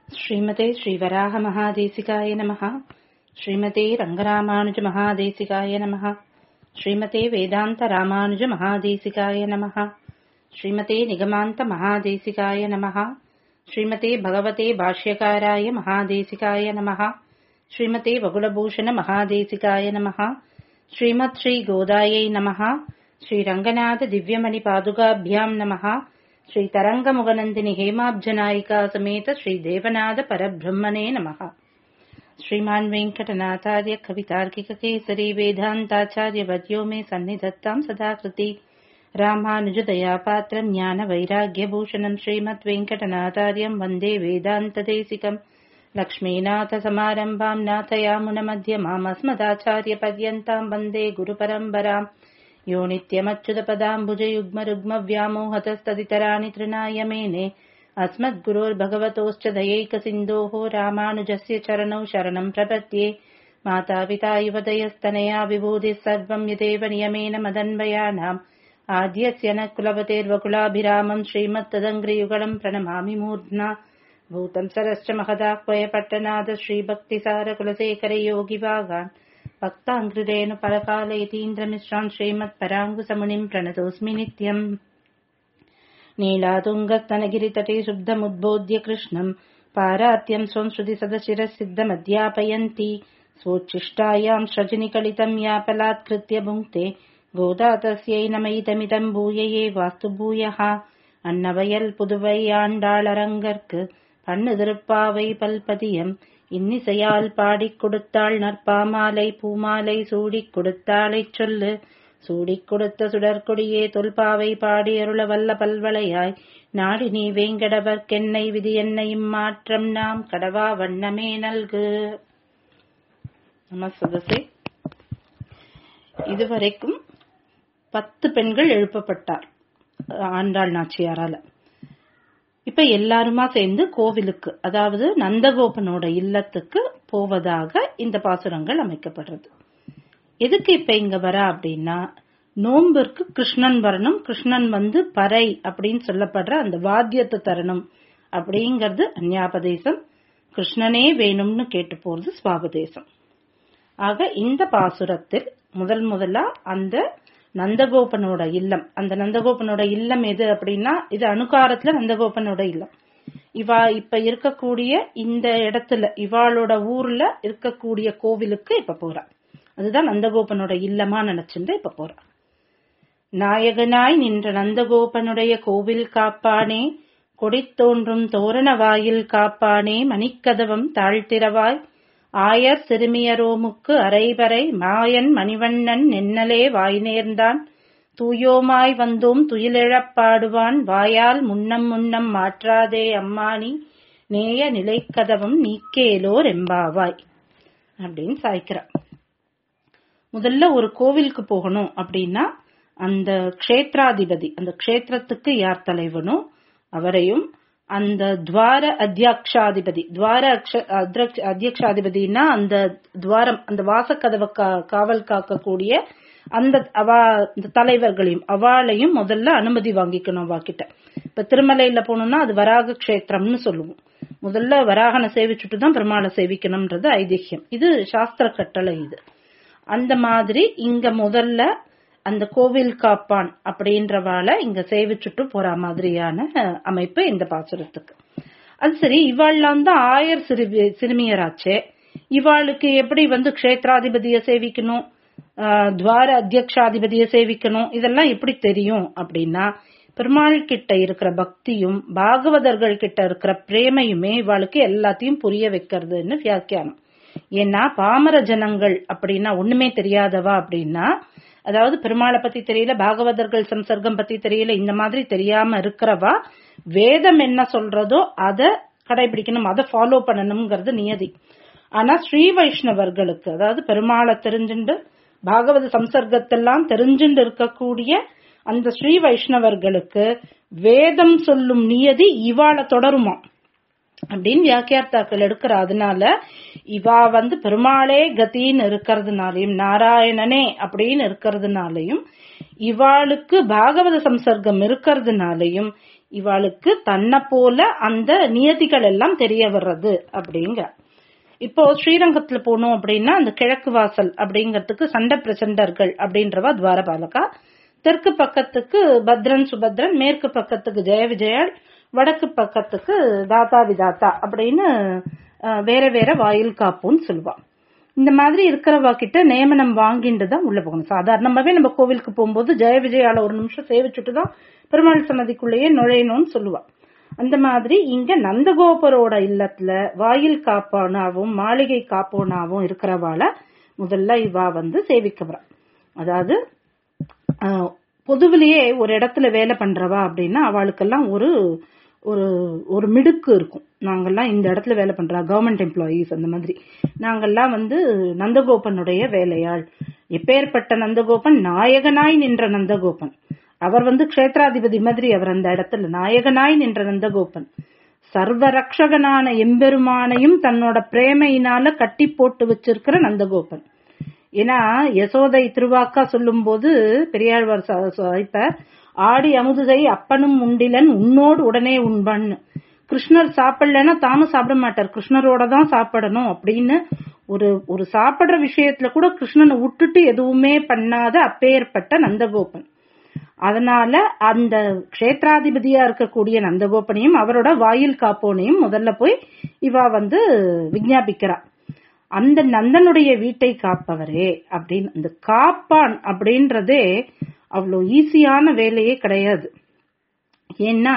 श्रीमते श्रीवराहमहादेशिकाय नमः श्रीमते रङ्गरामानुजमहादेशिकाय नमः श्रीमते वेदान्तरामानुजमहादेशिकाय नमः श्रीमते निगमान्तमहादेशिकाय नमः श्रीमते भगवते भाष्यकाराय महादेशिकाय नमः श्रीमते वकुलभूषणमहादेशिकाय नमः श्रीमत् श्रीगोदायै नमः श्रीरङ्गनाथदिव्यमणिपादुकाभ्याम् नमः श्रीतरङ्गमुगनन्दिनि हेमाब्जनायिका समेत श्रीदेवनाथ परब्रह्मणे नमः श्रीमान् वेङ्कटनाथार्य कवितार्किककेसरी वेदान्ताचार्यवर्यो मे सन्निधत्ताम् सदा कृति रामानुजदयापात्रम् ज्ञानवैराग्यभूषणम् श्रीमद्वेङ्कटनाथार्यम् वन्दे वेदान्तदेशिकम् लक्ष्मीनाथसमारम्भाम् नाथयामुनमध्यमामस्मदाचार्यपर्यन्ताम् वन्दे गुरुपरम्पराम् यो नित्यमच्युतपदाम्बुजयुग्मरुग्मव्यामोहतस्तदितराणि तृणाय मेने अस्मद्गुरोर्भगवतोश्च दयैकसिन्धोः रामानुजस्य चरणौ शरणम् प्रपद्ये मातापिता युवतयस्तनया विभूतिः सर्वम् यदेव नियमेन मदन्वयानाम् आद्यस्य न कुलपतेर्वकुलाभिरामम् श्रीमत्तदङ्ग्रियुगलम् प्रणमामि मूर्ध्ना भूतम् सरश्च महदाह्वयपट्टनाद श्रीभक्तिसारकुलशेखरयोगिभागान् भक्ताङ्कृतेन परकालयतीन्द्रमिश्रान् श्रीमत्पराङ्गुसमुनिम् प्रणतोऽस्मि नित्यम् नीलातुङ्गस्तनगिरितटे शुद्धमुद्बोध्य कृष्णम् पारात्यम् स्वम् श्रुतिसदशिरः सिद्धमध्यापयन्ती स्वोच्छिष्टायाम् श्रजनिकलितम् यापलात्कृत्य भुङ्क्ते गोदा तस्यै नमैतमिदम् भूयये वास्तु பூயः அன்னவயல் புதுவை ஆண்டாளரங்கற்கு பண்ணு திருப்பாவை பல்பதியம் இன்னிசையால் பாடிக் கொடுத்தாள் நற்பாமாலை பூமாலை சூடிக் கொடுத்தாளைச் சொல்லு சூடிக் கொடுத்த சுடற்கொடியே தொல்பாவை பாடி அருள வல்ல பல்வளையாய் நாடி நீ வேங்கடவர்க்கென்னை விதி என்னையும் மாற்றம் நாம் கடவா வண்ணமே நல்கு நம சதசே இதுவரைக்கும் பத்து பெண்கள் எழுப்பப்பட்டார் ஆண்டாள் நாச்சியாரால இப்ப எல்லாருமா சேர்ந்து கோவிலுக்கு அதாவது நந்தகோபனோட இல்லத்துக்கு போவதாக இந்த பாசுரங்கள் அமைக்கப்படுறது எதுக்கு இப்ப இங்க வர அப்படின்னா நோம்பிற்கு கிருஷ்ணன் வரணும் கிருஷ்ணன் வந்து பறை அப்படின்னு சொல்லப்படுற அந்த வாத்தியத்தை தரணும் அப்படிங்கிறது அந்யாபதேசம் கிருஷ்ணனே வேணும்னு கேட்டு போறது சுவாபதேசம் ஆக இந்த பாசுரத்தில் முதல் முதலா அந்த நந்தகோபனோட இல்லம் அந்த நந்தகோபனோட இல்லம் எது அப்படின்னா இது அணுகாரத்துல நந்தகோபனோட இல்லம் இவா இப்ப இருக்கக்கூடிய இந்த இடத்துல இவாளோட ஊர்ல இருக்கக்கூடிய கோவிலுக்கு இப்ப போறா அதுதான் நந்தகோபனோட இல்லமா நினைச்சுட்டு இப்ப போறா நாயகனாய் நின்ற நந்தகோபனுடைய கோவில் காப்பானே கொடித்தோன்றும் தோரண வாயில் காப்பானே மணிக்கதவம் தாழ்த்திரவாய் ஆயர் சிறுமியரோமுக்கு அரைபறை மாயன் மணிவண்ணன் நென்னலே வாய் நேர்ந்தான் தூயோமாய் வந்தோம் துயிலிழப்பாடுவான் வாயால் முன்னம் முன்னம் மாற்றாதே அம்மானி நேய நிலைக்கதவம் நீக்கேலோர் எம்பாவாய் அப்படின்னு சாய்க்கிறார் முதல்ல ஒரு கோவிலுக்கு போகணும் அப்படின்னா அந்த க்ஷேத்ராதிபதி அந்த க்ஷேத்திரத்துக்கு யார் தலைவனோ அவரையும் அந்த துவார அத்தியக்ஷாதிபதி துவார அத்தியக்ஷாதிபதினா அந்த துவாரம் அந்த வாசக்கதவை காவல் காக்கக்கூடிய அந்த அவா இந்த தலைவர்களையும் அவாளையும் முதல்ல அனுமதி வாங்கிக்கணும் அவா கிட்ட இப்ப திருமலையில போனோம்னா அது வராக கஷேத்திரம்னு சொல்லுவோம் முதல்ல வராகனை சேவிச்சுட்டு தான் பெருமாளை சேவிக்கணும்ன்றது ஐதிஹ்யம் இது சாஸ்திர கட்டளை இது அந்த மாதிரி இங்க முதல்ல அந்த கோவில் காப்பான் அப்படின்றவாளை இங்க சேவிச்சுட்டு போற மாதிரியான அமைப்பு இந்த பாசுரத்துக்கு அது சரி இவாள்லாம் தான் ஆயர் சிறு சிறுமியராச்சே இவாளுக்கு எப்படி வந்து க்ஷேத்ராதிபதிய சேவிக்கணும் துவார அத்தியக்ஷாதிபதிய சேவிக்கணும் இதெல்லாம் எப்படி தெரியும் அப்படின்னா பெருமாள் கிட்ட இருக்கிற பக்தியும் பாகவதர்கள் கிட்ட இருக்கிற பிரேமையுமே இவாளுக்கு எல்லாத்தையும் புரிய வைக்கிறதுன்னு வியாக்கியானம் ஏன்னா பாமர ஜனங்கள் அப்படின்னா ஒண்ணுமே தெரியாதவா அப்படின்னா அதாவது பெருமாளை பத்தி தெரியல பாகவதர்கள் சம்சர்க்கம் பத்தி தெரியல இந்த மாதிரி தெரியாம இருக்கிறவா வேதம் என்ன சொல்றதோ அதை கடைபிடிக்கணும் அதை ஃபாலோ பண்ணணுங்கிறது நியதி ஆனா ஸ்ரீ வைஷ்ணவர்களுக்கு அதாவது பெருமாளை தெரிஞ்சுண்டு பாகவத சம்சர்க்கத்தெல்லாம் தெரிஞ்சுண்டு இருக்கக்கூடிய அந்த ஸ்ரீ வைஷ்ணவர்களுக்கு வேதம் சொல்லும் நியதி இவாளை தொடருமா அப்படின்னு வியாக்கியார்த்தாக்கள் எடுக்கிற அதனால இவா வந்து பெருமாளே கத்தின்னு இருக்கிறதுனாலையும் நாராயணனே அப்படின்னு இருக்கிறதுனாலையும் இவாளுக்கு பாகவத சம்சர்க்கம் இருக்கிறதுனாலையும் இவாளுக்கு தன்னை போல அந்த நியதிகள் எல்லாம் தெரிய வர்றது அப்படிங்க இப்போ ஸ்ரீரங்கத்துல போனோம் அப்படின்னா அந்த கிழக்கு வாசல் அப்படிங்கறதுக்கு சண்ட பிரச்சண்டர்கள் அப்படின்றவா துவாரபாலகா தெற்கு பக்கத்துக்கு பத்ரன் சுபத்ரன் மேற்கு பக்கத்துக்கு ஜெய விஜயாள் வடக்கு பக்கத்துக்கு தாத்தா விதாத்தா அப்படின்னு அஹ், வேற வேற வாயில் காப்புன்னு சொல்லுவா இந்த மாதிரி இருக்கிறவா கிட்ட நியமனம் வாங்கிட்டு தான் உள்ள போகணும் சாதாரணமாவே நம்ம கோவிலுக்கு போகும்போது ஜெய விஜயால ஒரு நிமிஷம் சேவிச்சுட்டு தான் பெருமாள் சன்னதிக்குள்ளேயே நுழையணும்னு சொல்லுவா அந்த மாதிரி இங்க நந்தகோபரோட இல்லத்துல வாயில் காப்பானாவும் மாளிகை காப்போனாவும் இருக்கிறவாள முதல்ல இவா வந்து சேவிக்கப்படுறா அதாவது ஆஹ், பொதுவிலேயே ஒரு இடத்துல வேலை பண்றவா அப்படின்னா அவளுக்கெல்லாம் ஒரு ஒரு ஒரு மிடுக்கு இருக்கும் நாங்கெல்லாம் இந்த இடத்துல வேலை பண்றா கவர்மெண்ட் எம்ப்ளாயீஸ் அந்த மாதிரி நாங்கெல்லாம் வந்து நந்தகோபனுடைய வேலையாள் எப்பேற்பட்ட நந்தகோபன் நாயகனாய் நின்ற நந்தகோபன் அவர் வந்து க்ஷேத்ராதிபதி மாதிரி அவர் அந்த இடத்துல நாயகனாய் நின்ற நந்தகோபன் சர்வ ரக்ஷகனான எம்பெருமானையும் தன்னோட பிரேமையினால கட்டி போட்டு வச்சிருக்கிற நந்தகோபன் ஏன்னா யசோதை திருவாக்கா சொல்லும்போது பெரியாழ்வார் ச- சாய்ப்பார் ஆடி அமுதுதை அப்பனும் உண்டிலன் உன்னோடு உடனே உண்பன் கிருஷ்ணர் சாப்பிடலன்னா தாமும் சாப்பிட மாட்டார் கிருஷ்ணரோட தான் சாப்பிடணும் அப்படின்னு ஒரு ஒரு சாப்பிடுற விஷயத்துல கூட கிருஷ்ணனை விட்டுட்டு எதுவுமே பண்ணாத அப்பேற்பட்ட நந்தகோபன் அதனால அந்த க்ஷேத்ராதிபதியா இருக்கக்கூடிய நந்தகோபனையும் அவரோட வாயில் காப்போனையும் முதல்ல போய் இவா வந்து விஞ்ஞாபிக்கிறா அந்த நந்தனுடைய வீட்டை காப்பவரே அப்படின்னு அந்த காப்பான் அப்படின்றதே அவ்வளோ ஈஸியான வேலையே கிடையாது ஏன்னா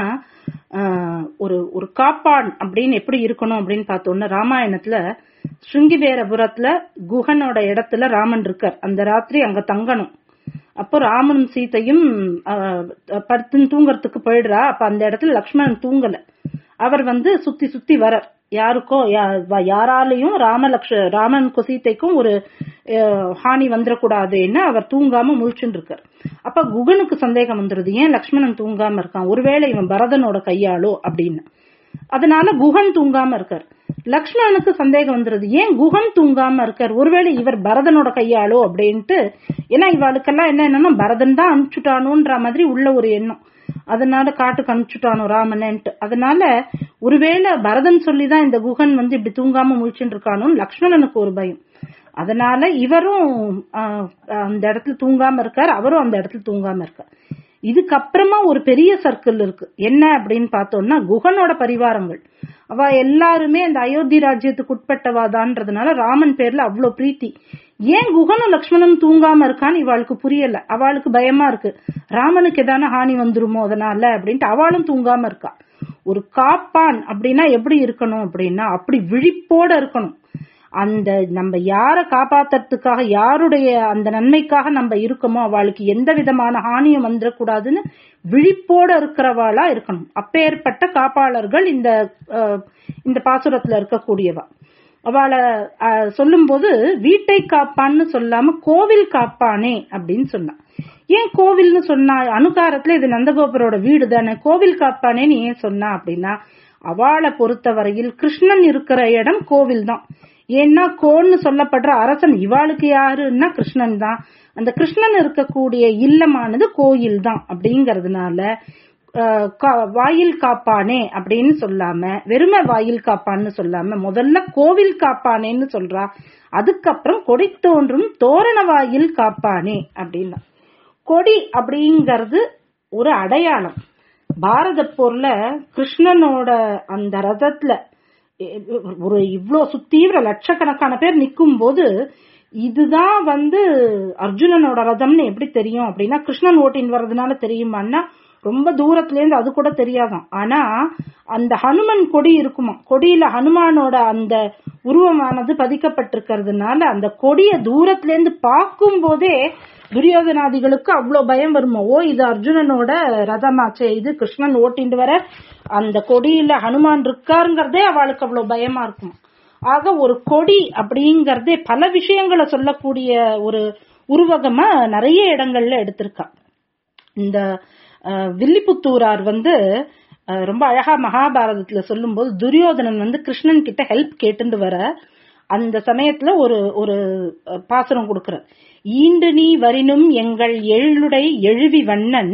ஆஹ், ஒரு ஒரு காப்பான் அப்படின்னு எப்படி இருக்கணும் அப்படின்னு பார்த்தோம்னா ராமாயணத்துல ஸ்ருங்கிவேரபுரத்துல குஹனோட இடத்துல ராமன் இருக்கார் அந்த ராத்திரி அங்க தங்கணும் அப்போ ராமனும் சீதையும் ஆஹ், படுத்து தூங்கறதுக்கு போயிடுறா அப்ப அந்த இடத்துல லக்ஷ்மணன் தூங்கல அவர் வந்து சுத்தி சுத்தி வரார் யாருக்கோ யா- வ- யாராலையும் ராமலக்ஷ ராமனுக்கும் சீதைக்கும் ஒரு அஹ், ஹானி வந்துடக்கூடாதுன்னு அவர் தூங்காம முழிச்சுட்டு இருக்கார் அப்ப குகனுக்கு சந்தேகம் வந்துருது ஏன் லக்ஷ்மணன் தூங்காம இருக்கான் ஒருவேளை இவன் பரதனோட கையாளோ அப்படின்னு அதனால குகன் தூங்காம இருக்கார் லக்ஷ்மணனுக்கு சந்தேகம் வந்துருது ஏன் குகன் தூங்காம இருக்கார் ஒருவேளை இவர் பரதனோட கையாளோ அப்படின்ட்டு ஏன்னா இவாளுக்கெல்லாம் என்ன என்னன்னா பரதன் தான் அனுப்பிச்சுட்டானோன்ற மாதிரி உள்ள ஒரு எண்ணம் அதனால காட்டுக்கு அனுப்பிச்சுட்டானோ ராமனன்ட்டு அதனால ஒருவேளை பரதன் சொல்லிதான் இந்த குகன் வந்து இப்படி தூங்காம முழிச்சுட்டு இருக்கானோன்னு லக்ஷ்மணனுக்கு ஒரு பயம் அதனால இவரும் ஆஹ், அந்த இடத்துல தூங்காம இருக்கார் அவரும் அந்த இடத்துல தூங்காம இருக்கார் இதுக்கப்புறமா ஒரு பெரிய சர்க்கிள் இருக்கு என்ன அப்படின்னு பார்த்தோம்னா குகனோட பரிவாரங்கள் அவ எல்லாருமே அந்த அயோத்தி ராஜ்யத்துக்கு உட்பட்டவாதான்றதுனால ராமன் பேர்ல அவ்வளோ பிரீத்தி ஏன் குகனும் லக்ஷ்மணனும் தூங்காம இருக்கான்னு இவாளுக்கு புரியல அவளுக்கு பயமா இருக்கு ராமனுக்கு எதான ஹானி வந்துருமோ அதனால அப்படின்ட்டு அவளும் தூங்காம இருக்கா ஒரு காப்பான் அப்படின்னா எப்படி இருக்கணும் அப்படின்னா அப்படி விழிப்போட இருக்கணும் அந்த நம்ம யார காப்பாத்துறதுக்காக யாருடைய அந்த நன்மைக்காக நம்ம இருக்கோமோ அவளுக்கு எந்த விதமான ஹானியும் வந்துடக்கூடாதுன்னு விழிப்போட இருக்கிறவாளா இருக்கணும் அப்பேற்பட்ட காப்பாளர்கள் இந்த அஹ், இந்த பாசுரத்துல இருக்கக்கூடியவா அவளை அஹ், சொல்லும்போது வீட்டை காப்பான்னு சொல்லாம கோவில் காப்பானே அப்படின்னு சொன்னா ஏன் கோவில்னு சொன்னா அனுகாரத்துல இது நந்தகோபுரோட வீடு தானே கோவில் காப்பானேன்னு ஏன் சொன்னா அப்படின்னா அவளை பொறுத்தவரையில் கிருஷ்ணன் இருக்கிற இடம் கோவில் தான் ஏன்னா கோன்னு சொல்லப்படுற அரசன் இவாளுக்கு யாருன்னா கிருஷ்ணன் தான் அந்த கிருஷ்ணன் இருக்கக்கூடிய இல்லமானது கோயில் தான் அப்படிங்கறதுனால அஹ், கா- வாயில் காப்பானே அப்படின்னு சொல்லாம வெறுமை வாயில் காப்பான்னு சொல்லாம முதல்ல கோவில் காப்பானேன்னு சொல்றா அதுக்கப்புறம் கொடி தோன்றும் தோரண வாயில் காப்பானே அப்படின்னா கொடி அப்படிங்கிறது ஒரு அடையாளம் பாரத போர்ல கிருஷ்ணனோட அந்த ரதத்துல எ- ஒரு இவ்ளோ சுத்தீவிர லட்சக்கணக்கான பேர் நிக்கும் போது இதுதான் வந்து அர்ஜுனனோட ரதம்னு எப்படி தெரியும் அப்படின்னா கிருஷ்ணன் ஓட்டின் வர்றதுனால தெரியுமான்னா ரொம்ப தூரத்துல இருந்து அது கூட தெரியாதாம் ஆனா அந்த ஹனுமன் கொடி இருக்குமா கொடியில ஹனுமானோட அந்த உருவமானது பதிக்கப்பட்டிருக்கிறதுனால அந்த கொடிய தூரத்துல இருந்து பார்க்கும் போதே துரியோதனாதிகளுக்கு அவ்வளவு பயம் வருமா ஓ இது அர்ஜுனனோட ரதமாச்சே இது கிருஷ்ணன் ஓட்டிண்டு வர அந்த கொடியில ஹனுமான் இருக்காருங்கிறதே அவளுக்கு அவ்வளவு பயமா இருக்கும் ஆக ஒரு கொடி அப்படிங்கறதே பல விஷயங்களை சொல்லக்கூடிய ஒரு உருவகமா நிறைய இடங்கள்ல எடுத்திருக்கா இந்த அஹ், வில்லிபுத்தூரார் வந்து அஹ், ரொம்ப அழகா மகாபாரதத்துல சொல்லும்போது துரியோதனன் வந்து கிருஷ்ணன் கிட்ட ஹெல்ப் கேட்டுண்டு வர அந்த சமயத்துல ஒரு ஒரு அஹ், பாசுரம் கொடுக்கிறார் ஈண்டு நீ வரினும் எங்கள் எள்ளுடை எழுவி வண்ணன்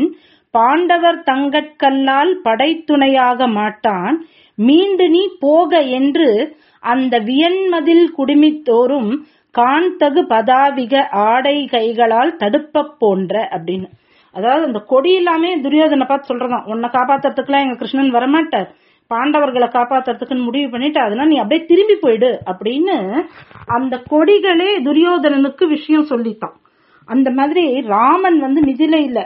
பாண்டவர் தங்கட்கல்லால் படைத்துணையாக மாட்டான் மீண்டு நீ போக என்று அந்த வியன்மதில் குடுமித்தோறும் காண்தகு பதாவிக ஆடை கைகளால் தடுப்ப போன்ற அப்படின்னு அதாவது அந்த கொடி எல்லாமே துரியோதனை பார்த்து சொல்றதான் உன்னை காப்பாத்துறதுக்குலாம் எங்க கிருஷ்ணன் வரமாட்டார் பாண்டவர்களை காப்பாத்துறதுக்குன்னு முடிவு பண்ணிட்டு அதெல்லாம் நீ அப்படியே திரும்பி போயிடு அப்படின்னு அந்த கொடிகளே துரியோதனனுக்கு விஷயம் சொல்லித்தான் அந்த மாதிரி ராமன் வந்து மிதிலையில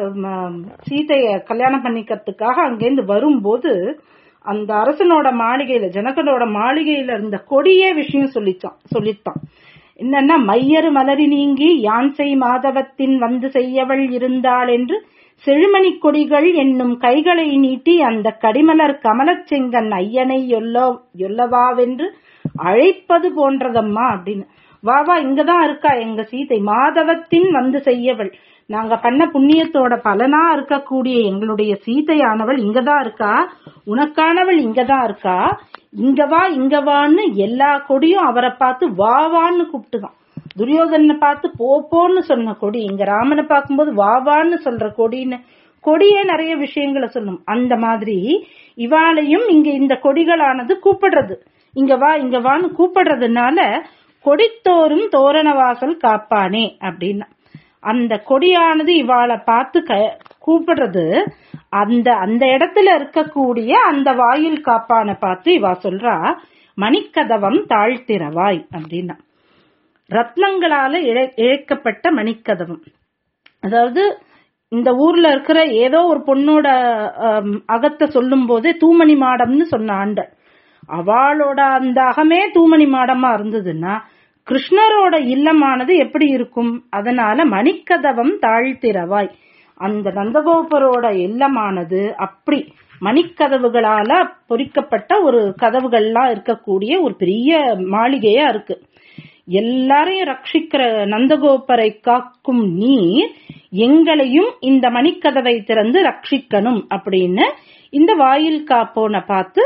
சீதைய கல்யாணம் பண்ணிக்கிறதுக்காக அங்கேருந்து வரும்போது அந்த அரசனோட மாளிகையில ஜனகனோட மாளிகையில இருந்த கொடியே விஷயம் சொல்லித்தான் சொல்லித்தான் என்னன்னா மையரு மலரி நீங்கி யான்சை மாதவத்தின் வந்து செய்யவள் இருந்தாள் என்று செழுமணி கொடிகள் என்னும் கைகளை நீட்டி அந்த கடிமலர் கமலச் செங்கன் ஐயனை எல்லோ எல்லவாவென்று அழைப்பது போன்றதம்மா அப்படின்னு வா வா இங்கதான் இருக்கா எங்க சீதை மாதவத்தின் வந்து செய்யவள் நாங்க பண்ண புண்ணியத்தோட பலனா இருக்கக்கூடிய எங்களுடைய சீதையானவள் இங்கதான் இருக்கா உனக்கானவள் இங்கதான் இருக்கா இங்க வா இங்க வான்னு எல்லா கொடியும் அவரை பார்த்து வா வான்னு கூப்பிட்டுதான் துரியோதனை பார்த்து போ போன்னு சொன்ன கொடி இங்க ராமனை பார்க்கும்போது வா வான்னு சொல்ற கொடின்னு கொடியே நிறைய விஷயங்களை சொல்லும் அந்த மாதிரி இவாளையும் இங்க இந்த கொடிகளானது கூப்பிடுறது இங்க வா இங்க வான்னு கூப்பிடுறதுனால கொடித்தோறும் தோரணவாசல் காப்பானே அப்படின்னா அந்த கொடியானது இவாளை பார்த்து க கூப்பிடுறது அந்த அந்த இடத்துல இருக்கக்கூடிய அந்த வாயில் காப்பான பார்த்து இவா சொல்றா மணிக்கதவம் தாழ்த்திரவாய் அப்படின்னா ரத்னங்களால இழைக்கப்பட்ட மணிக்கதவம் அதாவது இந்த ஊர்ல இருக்கிற ஏதோ ஒரு பொண்ணோட அகத்தை சொல்லும் போதே தூமணி மாடம்னு சொன்ன ஆண்ட அவளோட அந்த அகமே தூமணி மாடமா இருந்ததுன்னா கிருஷ்ணரோட இல்லமானது எப்படி இருக்கும் அதனால மணிக்கதவம் தாழ்த்திரவாய் அந்த நந்தகோபரோட இல்லமானது அப்படி மணிக்கதவுகளால பொறிக்கப்பட்ட ஒரு கதவுகள்லாம் இருக்கக்கூடிய ஒரு பெரிய மாளிகையா இருக்கு எல்லாரையும் ரட்சிக்கிற நந்தகோபரை காக்கும் நீர் எங்களையும் இந்த மணிக்கதவை திறந்து ரட்சிக்கணும் அப்படின்னு இந்த வாயில் காப்போனை பார்த்து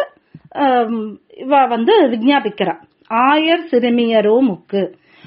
இவ வந்து விஜாபிக்கிறா ஆயர் சிறுமியரோ முக்கு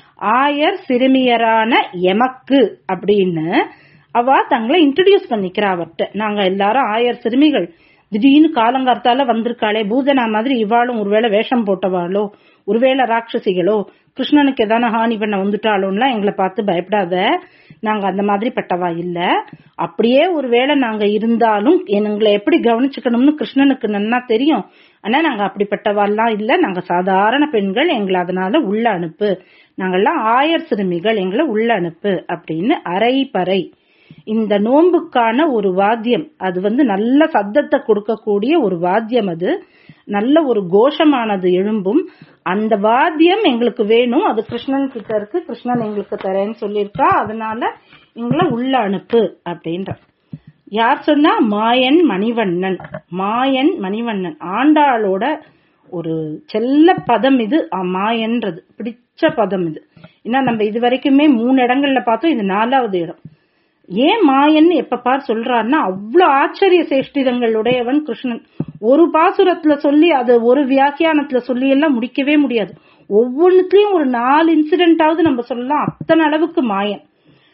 ஆயர் சிறுமியரான எமக்கு அப்படின்னு அவ தங்களை இன்ட்ரடியூஸ் பண்ணிக்கிறா அவர்கிட்ட நாங்க எல்லாரும் ஆயர் சிறுமிகள் திடீர்னு காலங்கார்த்தால வந்திருக்காளே பூதனா மாதிரி இவாளும் ஒருவேளை வேஷம் போட்டவாளோ ஒருவேளை ராட்சசிகளோ கிருஷ்ணனுக்கு எதான ஹானி பண்ண வந்துட்டாளோன்லாம் எங்களை பார்த்து பயப்படாத நாங்க அந்த மாதிரி பட்டவா இல்ல அப்படியே ஒருவேளை நாங்க இருந்தாலும் எங்களை எப்படி கவனிச்சுக்கணும்னு கிருஷ்ணனுக்கு நன்னா தெரியும் ஆனா நாங்க அப்படிப்பட்டவாள்லாம் இல்ல நாங்க சாதாரண பெண்கள் எங்களை அதனால உள்ள அனுப்பு நாங்கெல்லாம் ஆயர் சிறுமிகள் எங்களை உள்ள அனுப்பு அப்படின்னு அரை பறை இந்த நோன்புக்கான ஒரு வாத்தியம் அது வந்து நல்ல சத்தத்தை கொடுக்கக்கூடிய ஒரு வாத்தியம் அது நல்ல ஒரு கோஷமானது எழும்பும் அந்த வாத்தியம் எங்களுக்கு வேணும் அது கிருஷ்ணன் கிட்ட இருக்கு கிருஷ்ணன் எங்களுக்கு தரேன்னு சொல்லியிருக்கா அதனால எங்களை உள்ள அனுப்பு அப்படின்ற யார் சொன்னா மாயன் மணிவண்ணன் மாயன் மணிவண்ணன் ஆண்டாளோட ஒரு செல்ல பதம் இது மாயன்றது பிடிச்ச பதம் இது ஏன்னா நம்ம இது வரைக்குமே மூணு இடங்கள்ல பார்த்தோம் இது நாலாவது இடம் ஏன் மாயன்னு எப்ப பார் சொல்றாருன்னா அவ்வளவு ஆச்சரிய சேஷ்டிதங்கள் உடையவன் கிருஷ்ணன் ஒரு பாசுரத்துல சொல்லி அது ஒரு வியாக்கியானத்துல சொல்லி எல்லாம் முடிக்கவே முடியாது ஒவ்வொன்னுலயும் ஒரு நாலு இன்சிடென்டாவது நம்ம சொல்லலாம் அத்தனை அளவுக்கு மாயன்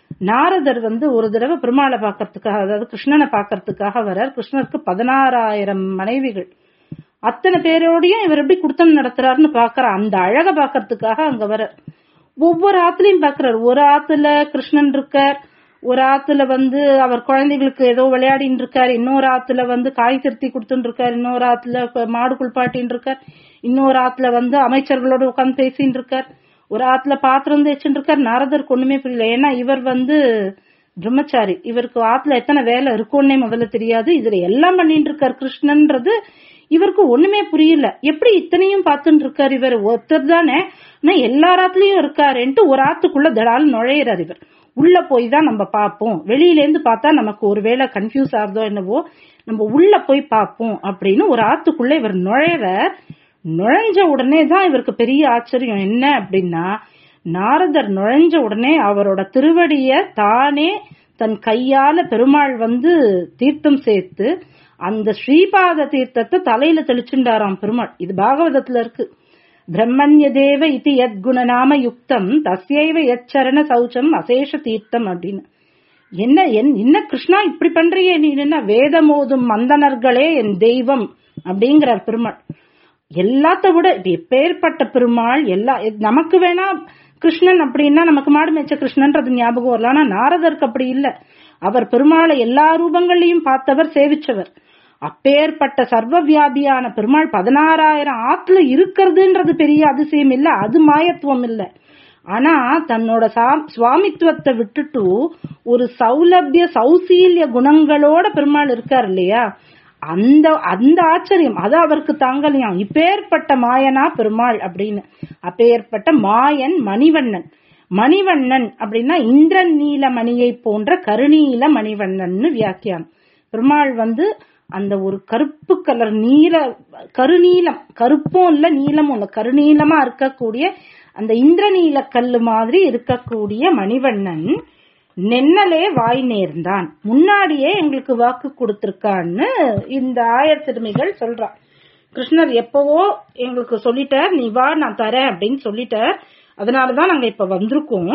நாரதர் வந்து ஒரு தடவை பெருமாளை பாக்கிறதுக்காக அதாவது கிருஷ்ணனை பாக்கிறதுக்காக வரார் கிருஷ்ணருக்கு பதினாறாயிரம் மனைவிகள் அத்தனை பேரோடையும் இவர் எப்படி குடுத்தம் நடத்துறாருன்னு பாக்குற அந்த அழக பாக்கிறதுக்காக அங்க வர ஒவ்வொரு ஆத்துலயும் பாக்குறாரு ஒரு ஆத்துல கிருஷ்ணன் இருக்கார் ஒரு ஆத்துல வந்து அவர் குழந்தைகளுக்கு ஏதோ விளையாடின்னு இருக்காரு இன்னொரு ஆத்துல வந்து காய் திருத்தி கொடுத்துட்டு இருக்காரு இன்னொரு ஆத்துல மாடு குளிப்பாட்டின்னு இருக்கார் இன்னொரு ஆத்துல வந்து அமைச்சர்களோட உட்காந்து பேசின்னு இருக்கார் ஒரு ஆத்துல பாத்திரம் தேய்ச்சுட்டு இருக்கார் நாரதருக்கு ஒண்ணுமே புரியல ஏன்னா இவர் வந்து பிரம்மச்சாரி இவருக்கு ஆத்துல எத்தனை வேலை இருக்கும்னே முதல்ல தெரியாது இதுல எல்லாம் பண்ணிட்டு இருக்கார் கிருஷ்ணன்றது இவருக்கு ஒண்ணுமே புரியல எப்படி இத்தனையும் பார்த்துட்டு இருக்காரு இவர் ஒருத்தர் தானே ஆனா எல்லா ஆத்துலயும் இருக்காருன்ட்டு ஒரு ஆத்துக்குள்ள தடால் நுழையிறார் இவர் உள்ள போய் தான் நம்ம பார்ப்போம் வெளியில இருந்து பார்த்தா நமக்கு ஒருவேளை கன்ஃபியூஸ் ஆகுதோ என்னவோ நம்ம உள்ள போய் பார்ப்போம் அப்படின்னு ஒரு ஆத்துக்குள்ள இவர் நுழையிற நுழைஞ்ச உடனே தான் இவருக்கு பெரிய ஆச்சரியம் என்ன அப்படின்னா நாரதர் நுழைஞ்ச உடனே அவரோட திருவடிய தானே தன் கையால பெருமாள் வந்து தீர்த்தம் சேர்த்து அந்த ஸ்ரீபாத தீர்த்தத்தை தலையில தெளிச்சுண்டாராம் பெருமாள் இது பாகவதத்துல இருக்கு பிரம்மண்ய தேவ இது யத் குணநாம யுக்தம் தஸ்யைவ எச்சரண சௌச்சம் அசேஷ தீர்த்தம் அப்படின்னு என்ன என் என்ன கிருஷ்ணா இப்படி பண்றியே நீ என்ன வேதமோதும் மந்தனர்களே என் தெய்வம் அப்படிங்கிறார் பெருமாள் எல்லாத்த விட இது எப்பேற்பட்ட பெருமாள் எல்லா நமக்கு வேணா கிருஷ்ணன் அப்படின்னா நமக்கு மாடு மேய்ச்ச கிருஷ்ணன்றது ஞாபகம் வரல ஆனா நாரதருக்கு அப்படி இல்ல அவர் பெருமாளை எல்லா ரூபங்களையும் பார்த்தவர் சேவிச்சவர் அப்பேற்பட்ட சர்வ வியாபியான பெருமாள் பதினாறாயிரம் ஆத்துல இருக்கிறதுன்றது பெரிய அதிசயம் இல்ல அது மாயத்துவம் இல்ல ஆனா தன்னோட சா- சுவாமித்துவத்தை விட்டுட்டு ஒரு சௌலபிய சௌசீல்ய குணங்களோட பெருமாள் இருக்கார் இல்லையா அந்த அந்த ஆச்சரியம் அது அவருக்கு தாங்கலையாம் இப்பேற்பட்ட மாயனா பெருமாள் அப்படின்னு அப்பேற்பட்ட மாயன் மணிவண்ணன் மணிவண்ணன் அப்படின்னா இந்திரன் நீல மணியை போன்ற கருநீல மணிவண்ணன்னு வியாக்கியானம் பெருமாள் வந்து அந்த ஒரு கருப்பு கலர் நீல கருநீலம் கருப்பும் இல்ல நீலமும் இல்ல கருநீலமா இருக்கக்கூடிய அந்த இந்திரநீல கல்லு மாதிரி இருக்கக்கூடிய மணிவண்ணன் நென்னலே வாய் நேர்ந்தான் முன்னாடியே எங்களுக்கு வாக்கு கொடுத்திருக்கான்னு இந்த ஆயர் திருமிகள் சொல்றா கிருஷ்ணர் எப்பவோ எங்களுக்கு சொல்லிட்டார் நீ வா நான் தரேன் அப்படின்னு சொல்லிட்டார் அதனாலதான் நாங்க இப்ப வந்திருக்கோம்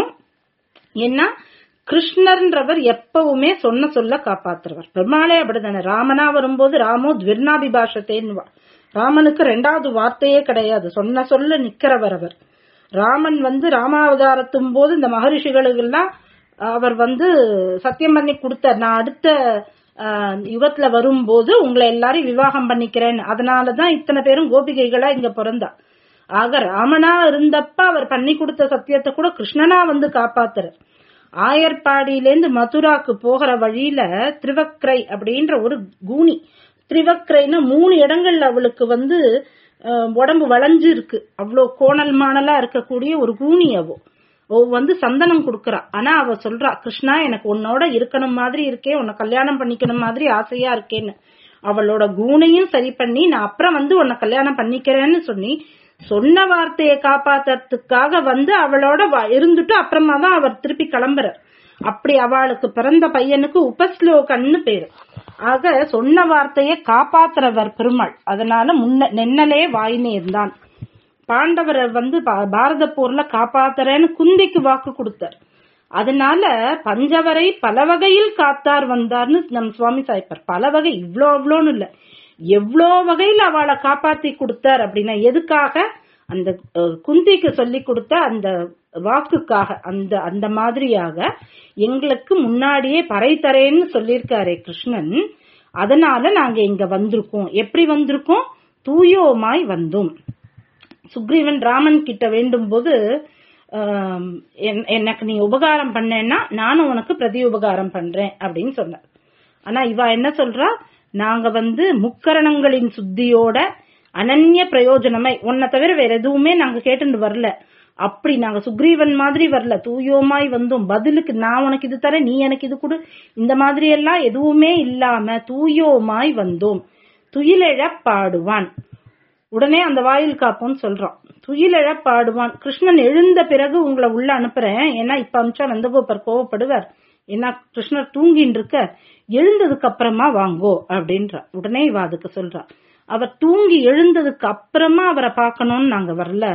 ஏன்னா கிருஷ்ணர்ன்றவர் எப்பவுமே சொன்ன சொல்ல காப்பாத்துறவர் பெருமாளே அப்படிதானே ராமனா வரும்போது ராமோ துவிர்ணாபிபாஷத்தேன்னு ராமனுக்கு ரெண்டாவது வார்த்தையே கிடையாது சொன்ன சொல்ல நிக்கிறவர் அவர் ராமன் வந்து ராமாவதாரத்தும் போது இந்த மகரிஷிகளுக்கெல்லாம் அவர் வந்து சத்தியம் பண்ணி கொடுத்தார் நான் அடுத்த ஆஹ், யுகத்துல வரும்போது உங்களை எல்லாரையும் விவாகம் பண்ணிக்கிறேன் அதனாலதான் இத்தனை பேரும் கோபிகைகளா இங்க பிறந்தா ஆக ராமனா இருந்தப்ப அவர் பண்ணி கொடுத்த சத்தியத்தை கூட கிருஷ்ணனா வந்து காப்பாத்துறார் ஆயர்பாடியிலேருந்து மதுராக்கு போகிற வழியில திருவக்ரை அப்படின்ற ஒரு கூனி திரிவக்ரைன்னு மூணு இடங்கள்ல அவளுக்கு வந்து அஹ், உடம்பு வளைஞ்சு இருக்கு அவ்வளோ கோணல் மாணலா இருக்கக்கூடிய ஒரு கூனி அவோ அவ வந்து சந்தனம் கொடுக்கறா ஆனா அவ சொல்றா கிருஷ்ணா எனக்கு உன்னோட இருக்கணும் மாதிரி இருக்கே உன்னை கல்யாணம் பண்ணிக்கணும் மாதிரி ஆசையா இருக்கேன்னு அவளோட கூனையும் சரி பண்ணி நான் அப்புறம் வந்து உன்னை கல்யாணம் பண்ணிக்கிறேன்னு சொல்லி சொன்ன வார்த்தையை காப்பாத்துறதுக்காக வந்து அவளோட வ- இருந்துட்டு அப்புறமா தான் அவர் திருப்பி கிளம்புறார் அப்படி அவளுக்கு பிறந்த பையனுக்கு உபஸ்லோகன்னு பேரு ஆக சொன்ன வார்த்தையை காப்பாத்துறவர் பெருமாள் அதனால முன்ன நென்னலே வாய் நேர்ந்தான் பாண்டவரை வந்து பா- பாரத போர்ல காப்பாத்துறேன்னு குந்திக்கு வாக்கு கொடுத்தார் அதனால பஞ்சவரை பல வகையில் காத்தார் வந்தார்னு நம் சுவாமி சாய்ப்பார் பல வகை இவ்ளோ அவ்வளோன்னு இல்ல எவ்வளோ வகையில் அவளை காப்பாத்தி கொடுத்தார் அப்படின்னா எதுக்காக அந்த அஹ், குந்திக்கு சொல்லி கொடுத்த அந்த வாக்குக்காக அந்த அந்த மாதிரியாக எங்களுக்கு முன்னாடியே பறை தரேன்னு சொல்லியிருக்காரே கிருஷ்ணன் அதனால நாங்க இங்க வந்திருக்கோம் எப்படி வந்திருக்கோம் தூயோமாய் வந்தோம் சுக்ரீவன் ராமன் கிட்ட வேண்டும் போது ஆம், என்- எனக்கு நீ உபகாரம் பண்ணேன்னா நானும் உனக்கு பிரதி உபகாரம் பண்றேன் அப்படின்னு சொன்னார் ஆனா இவ என்ன சொல்றா நாங்க வந்து முக்கரணங்களின் சுத்தியோட அனன்ய பிரயோஜனமை உன்னை தவிர வேற எதுவுமே நாங்க கேட்டுட்டு வரல அப்படி நாங்க சுக்ரீவன் மாதிரி வரல தூயோமாய் வந்தோம் பதிலுக்கு நான் உனக்கு இது தரேன் நீ எனக்கு இது கொடு இந்த மாதிரி எல்லாம் எதுவுமே இல்லாம தூயோமாய் வந்தோம் துயிலெழப் பாடுவான் உடனே அந்த வாயில் காப்போன்னு சொல்றான் துயிலெழ பாடுவான் கிருஷ்ணன் எழுந்த பிறகு உங்களை உள்ள அனுப்புறேன் ஏன்னா இப்ப அமிச்சா நந்தகோபர் கோவப்படுவார் ஏன்னா கிருஷ்ணர் தூங்கின்னு இருக்க எழுந்ததுக்கு அப்புறமா வாங்கோ அப்படின்றா உடனே இவ அதுக்கு சொல்றா அவர் தூங்கி எழுந்ததுக்கு அப்புறமா அவரை பார்க்கணும்னு நாங்க வரல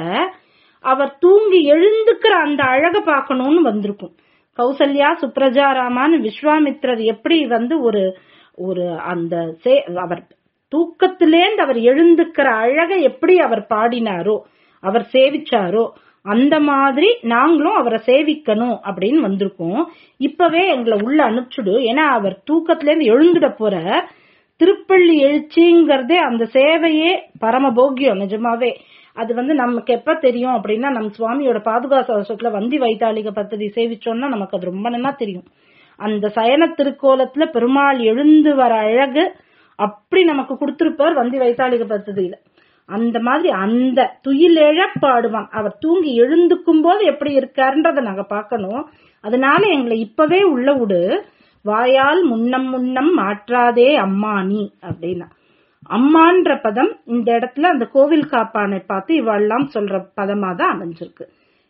அவர் தூங்கி எழுந்துக்கிற அந்த அழக பார்க்கணும்னு வந்திருக்கும் கௌசல்யா சுப்ரஜா ராமான்னு விஸ்வாமித்ரர் எப்படி வந்து ஒரு ஒரு அந்த சே- அவர் தூக்கத்திலேந்து அவர் எழுந்துக்கிற அழக எப்படி அவர் பாடினாரோ அவர் சேவிச்சாரோ அந்த மாதிரி நாங்களும் அவரை சேவிக்கணும் அப்படின்னு வந்திருக்கோம் இப்பவே எங்களை உள்ள அனுப்பிச்சுடு ஏன்னா அவர் தூக்கத்திலேருந்து எழுந்துட போற திருப்பள்ளி எழுச்சிங்கிறதே அந்த சேவையே பரமபோக்கியம் நிஜமாவே அது வந்து நமக்கு எப்ப தெரியும் அப்படின்னா நம்ம சுவாமியோட பாதுகா சதசத்துல வந்தி வைத்தாளிக பத்ததி சேவிச்சோம்னா நமக்கு அது ரொம்ப நல்லா தெரியும் அந்த சயன திருக்கோலத்துல பெருமாள் எழுந்து வர அழகு அப்படி நமக்கு கொடுத்திருப்பார் வந்தி வைத்தாளிக பத்ததியில அந்த மாதிரி அந்த துயிலெழ பாடுவான் அவர் தூங்கி எழுந்துக்கும் போது எப்படி இருக்காருன்றத நாங்க பார்க்கணும் அதனால எங்களை இப்பவே உள்ள விடு வாயால் முன்னம் முன்னம் மாற்றாதே அம்மா நீ அப்படின்னா அம்மான்ற பதம் இந்த இடத்துல அந்த கோவில் காப்பானை பார்த்து இவெல்லாம் சொல்ற பதமா தான் அமைஞ்சிருக்கு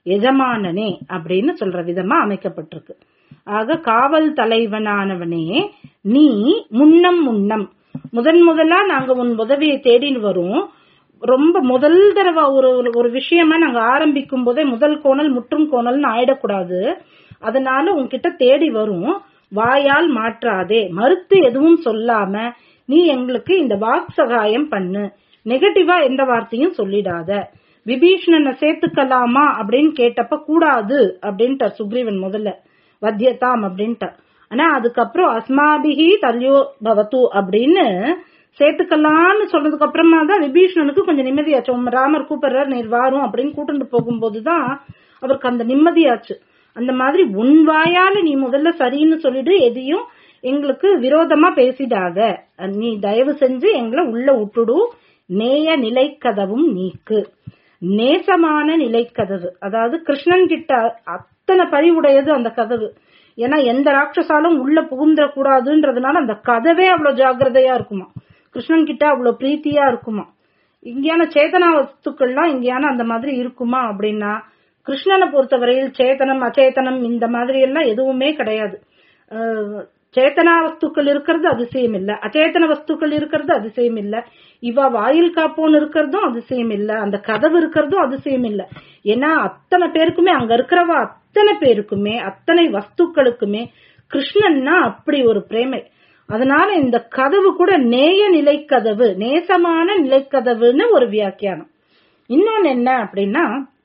எஜமானனே அப்படின்னு சொல்ற விதமா அமைக்கப்பட்டிருக்கு ஆக காவல் தலைவனானவனே நீ முன்னம் முன்னம் முதன் முதலா நாங்க உன் உதவியை தேடின்னு வரோம் ரொம்ப முதல் தடவை ஒரு ஒரு- ஒரு விஷயமா நாங்க ஆரம்பிக்கும் போதே முதல் கோணல் முற்றும் கோணல்னு ஆயிடக்கூடாது அதனால உன்கிட்ட தேடி வரும் வாயால் மாற்றாதே மறுத்து எதுவும் சொல்லாம நீ எங்களுக்கு இந்த வாக் சகாயம் பண்ணு நெகட்டிவா எந்த வார்த்தையும் சொல்லிடாத விபீஷணனை சேர்த்துக்கலாமா அப்படின்னு கேட்டப்ப கூடாது அப்படின்ட்டார் சுக்ரீவன் முதல்ல வத்தியதாம் அப்படின்ட்டார் ஆனா அதுக்கப்புறம் அஸ்மாபிகி தல்யோ பவத்து அப்படின்னு சேர்த்துக்கலாம்னு சொன்னதுக்கு அப்புறமா தான் விபீஷணனுக்கு கொஞ்சம் நிம்மதியாச்சு உம் ராமர் கூப்பிடுறாரு நீர் வாரும் அப்படின்னு கூட்டிட்டு போகும்போதுதான் அவருக்கு அந்த நிம்மதியாச்சு அந்த மாதிரி உன் வாயால நீ முதல்ல சரின்னு சொல்லிடு எதையும் எங்களுக்கு விரோதமா பேசிடாத நீ தயவு செஞ்சு எங்களை உள்ள விட்டுடு நேய நிலைக்கதவும் நீக்கு நேசமான நிலைக்கதவு அதாவது கிருஷ்ணன் கிட்ட அத்தனை பழிவுடையது அந்த கதவு ஏன்னா எந்த ராட்சசாலும் உள்ள புகுந்துட கூடாதுன்றதுனால அந்த கதவே அவ்வளவு ஜாக்கிரதையா இருக்குமா கிருஷ்ணன் கிட்ட அவ்வளவு பிரீத்தியா இருக்குமா இங்கேயான சேதனா வஸ்துக்கள்லாம் இங்கேயான அந்த மாதிரி இருக்குமா அப்படின்னா கிருஷ்ணனை பொறுத்தவரையில் சேத்தனம் அச்சேதனம் இந்த மாதிரி எல்லாம் எதுவுமே கிடையாது அஹ் சேத்தனா வஸ்துக்கள் இருக்கிறது அதிசயம் இல்ல அச்சேதன வஸ்துக்கள் இருக்கிறது அதிசயம் இல்ல இவ வாயில் காப்போன்னு இருக்கிறதும் அதிசயம் இல்ல அந்த கதவு இருக்கிறதும் அதிசயம் இல்ல ஏன்னா அத்தனை பேருக்குமே அங்க இருக்கிறவ அத்தனை பேருக்குமே அத்தனை வஸ்துக்களுக்குமே கிருஷ்ணன்னா அப்படி ஒரு பிரேமை அதனால இந்த கதவு கூட நேய நிலைக்கதவு நேசமான நிலைக்கதவுன்னு ஒரு வியாக்கியானம் இன்னொன்னு என்ன அப்படின்னா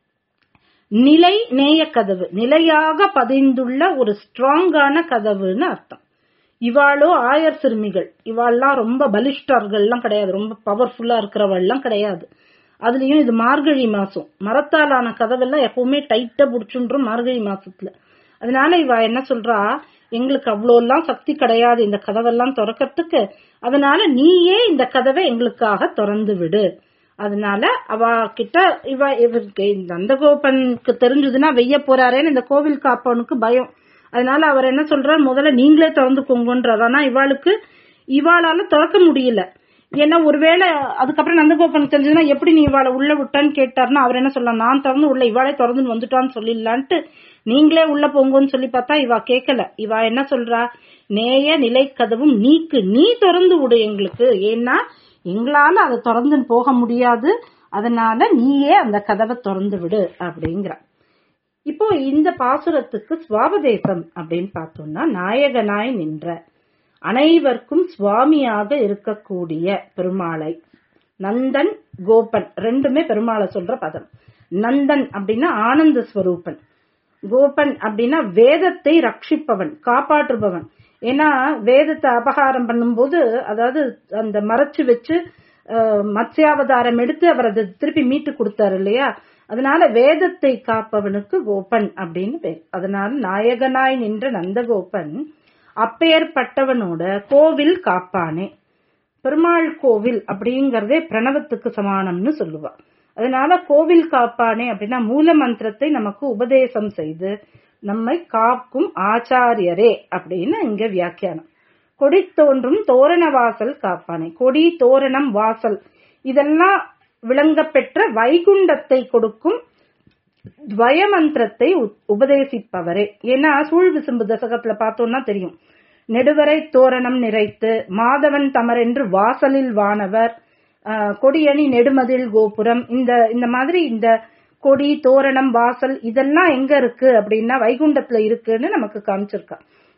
நிலை நேய கதவு நிலையாக பதிந்துள்ள ஒரு ஸ்ட்ராங்கான கதவுன்னு அர்த்தம் இவாளோ ஆயர் சிறுமிகள் இவாள்லாம் ரொம்ப பலிஷ்டர்கள்லாம் கிடையாது ரொம்ப பவர்ஃபுல்லா இருக்கிறவள்லாம் கிடையாது அதுலயும் இது மார்கழி மாசம் மரத்தாலான கதவெல்லாம் எப்பவுமே டைட்டா புடிச்சுன்றும் மார்கழி மாசத்துல அதனால இவ என்ன சொல்றா எங்களுக்கு அவ்வளோ எல்லாம் சக்தி கிடையாது இந்த கதவெல்லாம் திறக்கிறதுக்கு அதனால நீயே இந்த கதவை எங்களுக்காக திறந்து விடு அதனால அவ கிட்ட இவ இவருக்கு இந்த நந்தகோபனுக்கு தெரிஞ்சதுன்னா வெய்ய போறாரேன்னு இந்த கோவில் காப்பவனுக்கு பயம் அதனால அவர் என்ன சொல்றார் முதல்ல நீங்களே திறந்துக்கோங்கன்றார் ஆனா இவாளுக்கு இவாளால திறக்க முடியல ஏன்னா ஒருவேளை அதுக்கப்புறம் நந்தகோபன் தெரிஞ்சதுன்னா எப்படி நீ இவாளை உள்ள விட்டான்னு கேட்டாருன்னா அவர் என்ன சொல்லலாம் நான் திறந்து உள்ள இவாளே திறந்து வந்துட்டான்னு சொல்லிடலான்ட்டு நீங்களே உள்ள போங்கன்னு சொல்லி பார்த்தா இவா கேட்கல இவா என்ன சொல்றா நேய நிலை கதவும் நீக்கு நீ திறந்து விடு எங்களுக்கு ஏன்னா எங்களால அதை திறந்து போக முடியாது அதனால நீயே அந்த கதவை திறந்து விடு அப்படிங்கிற இப்போ இந்த பாசுரத்துக்கு சுவாபதேசம் அப்படின்னு பார்த்தோம்னா நாயகனாய் நின்ற அனைவருக்கும் சுவாமியாக இருக்கக்கூடிய பெருமாளை நந்தன் கோபன் ரெண்டுமே பெருமாளை சொல்ற பதம் நந்தன் அப்படின்னா ஆனந்த ஸ்வரூபன் கோபன் அப்படின்னா வேதத்தை ரட்சிப்பவன் காப்பாற்றுபவன் ஏன்னா வேதத்தை அபகாரம் பண்ணும்போது அதாவது அந்த மறைச்சு வச்சு மத்ஸ்யாவதாரம் எடுத்து அவர் அதை திருப்பி மீட்டு கொடுத்தாரு இல்லையா அதனால வேதத்தை காப்பவனுக்கு கோபன் அப்படின்னு பேர் அதனால நாயகனாய் நின்ற நந்தகோபன் அப்பேற்பட்டவனோட கோவில் காப்பானே பெருமாள் கோவில் அப்படிங்கறதே பிரணவத்துக்கு சமானம்னு சொல்லுவா அதனால கோவில் காப்பானே அப்படின்னா மூல மந்திரத்தை நமக்கு உபதேசம் செய்து நம்மை காக்கும் ஆச்சாரியரே அப்படின்னு இங்க வியாக்கியானம் கொடி தோன்றும் தோரண வாசல் காப்பானே கொடி தோரணம் வாசல் இதெல்லாம் விளங்க பெற்ற வைகுண்டத்தை கொடுக்கும் துவய மந்திரத்தை உபதேசிப்பவரே ஏன்னா சூழ் விசும்பு தசகத்துல பார்த்தோம்னா தெரியும் நெடுவரை தோரணம் நிறைத்து மாதவன் தமர் என்று வாசலில் வானவர் கொடியணி நெடுமதில் கோபுரம் இந்த இந்த மாதிரி இந்த கொடி தோரணம் வாசல் இதெல்லாம் எங்க இருக்கு அப்படின்னா வைகுண்டத்துல இருக்குன்னு நமக்கு காமிச்சிருக்கா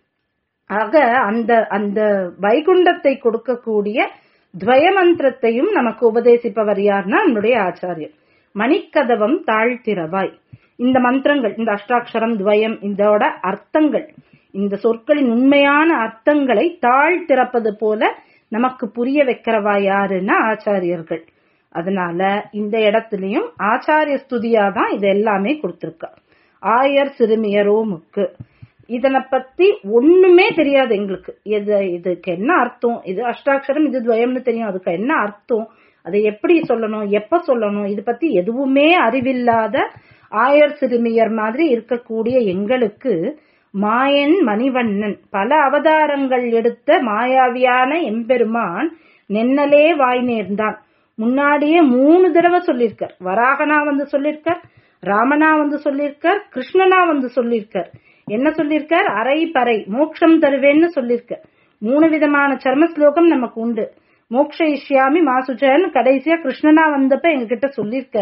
ஆக அந்த அந்த வைகுண்டத்தை கொடுக்கக்கூடிய துவய மந்திரத்தையும் நமக்கு உபதேசிப்பவர் யார்னா நம்முடைய ஆச்சாரியர் மணிக்கதவம் தாழ்த்திரவாய் இந்த மந்திரங்கள் இந்த அஷ்டாட்சரம் துவயம் இதோட அர்த்தங்கள் இந்த சொற்களின் உண்மையான அர்த்தங்களை தாழ் திறப்பது போல நமக்கு புரிய வைக்கிறவா யாருன்னா ஆச்சாரியர்கள் அதனால இந்த இடத்துலயும் ஆச்சாரிய ஸ்துதியா தான் இது எல்லாமே கொடுத்திருக்கா ஆயர் சிறுமியரோ முக்கு இதனை பத்தி ஒண்ணுமே தெரியாது எங்களுக்கு இது இதுக்கு என்ன அர்த்தம் இது அஷ்டாட்சரம் இது துவயம்னு தெரியும் அதுக்கு என்ன அர்த்தம் அதை எப்படி சொல்லணும் எப்ப சொல்லணும் இது பத்தி எதுவுமே அறிவில்லாத ஆயர் சிறுமியர் மாதிரி இருக்கக்கூடிய எங்களுக்கு மாயன் மணிவண்ணன் பல அவதாரங்கள் எடுத்த மாயாவியான எம்பெருமான் நென்னலே வாய் நேர்ந்தான் முன்னாடியே மூணு தடவை சொல்லியிருக்கார் வராகனா வந்து சொல்லியிருக்கார் ராமனா வந்து சொல்லியிருக்கார் கிருஷ்ணனா வந்து சொல்லியிருக்கார் என்ன சொல்லியிருக்கார் அரை பறை மோட்சம் தருவேன்னு சொல்லியிருக்கார் மூணு விதமான சர்ம ஸ்லோகம் நமக்கு உண்டு மோக்ஷ இஷ்யாமி மாசுச்சன் கடைசியா கிருஷ்ணனா வந்தப்ப எங்க கிட்ட சொல்லியிருக்க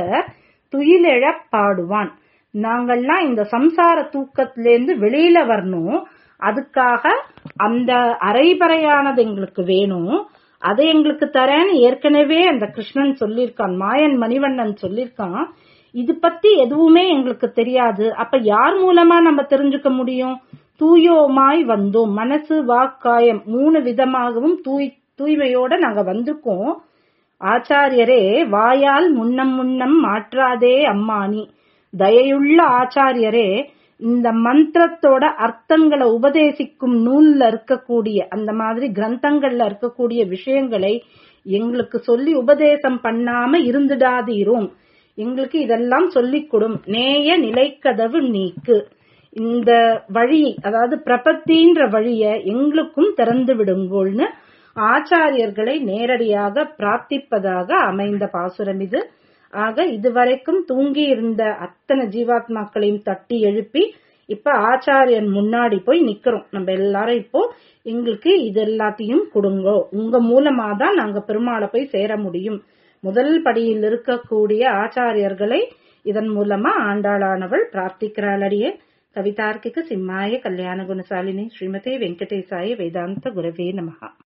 துயிலெழ பாடுவான் நாங்கள்லாம் இந்த சம்சார தூக்கத்திலேருந்து வெளியில வரணும் அதுக்காக அந்த அரைபறையானது எங்களுக்கு வேணும் அதை எங்களுக்கு தரேன்னு ஏற்கனவே அந்த கிருஷ்ணன் சொல்லியிருக்கான் மாயன் மணிவண்ணன் சொல்லியிருக்கான் இது பத்தி எதுவுமே எங்களுக்கு தெரியாது அப்ப யார் மூலமா நம்ம தெரிஞ்சுக்க முடியும் தூயோமாய் வந்தோம் மனசு வாக்காயம் மூணு விதமாகவும் தூய் தூய்மையோட நாங்க வந்திருக்கோம் ஆச்சாரியரே வாயால் முன்னம் முன்னம் மாற்றாதே அம்மானி தயையுள்ள ஆச்சாரியரே இந்த மந்திரத்தோட அர்த்தங்களை உபதேசிக்கும் நூல்ல இருக்கக்கூடிய அந்த மாதிரி கிரந்தங்கள்ல இருக்கக்கூடிய விஷயங்களை எங்களுக்கு சொல்லி உபதேசம் பண்ணாம இருந்துடாதீரும் எங்களுக்கு இதெல்லாம் சொல்லிக் கொடும் நேய நிலைக்கதவு நீக்கு இந்த வழி அதாவது பிரபத்தின்ற வழிய எங்களுக்கும் திறந்து விடுங்கோள்னு ஆச்சாரியர்களை நேரடியாக பிரார்த்திப்பதாக அமைந்த பாசுரம் இது ஆக இதுவரைக்கும் தூங்கி இருந்த அத்தனை ஜீவாத்மாக்களையும் தட்டி எழுப்பி இப்ப ஆச்சாரியன் முன்னாடி போய் நிக்கிறோம் நம்ம எல்லாரும் இப்போ எங்களுக்கு இது எல்லாத்தையும் கொடுங்கோ உங்க மூலமா தான் நாங்க பெருமாளை போய் சேர முடியும் முதல் படியில் இருக்கக்கூடிய ஆச்சாரியர்களை இதன் மூலமா ஆண்டாளானவள் பிரார்த்திக்கிறாளடியே கவிதார்க்கிக சிம்மாய கல்யாண குணசாலினி ஸ்ரீமதே வெங்கடேசாய வேதாந்த குரவே நமகா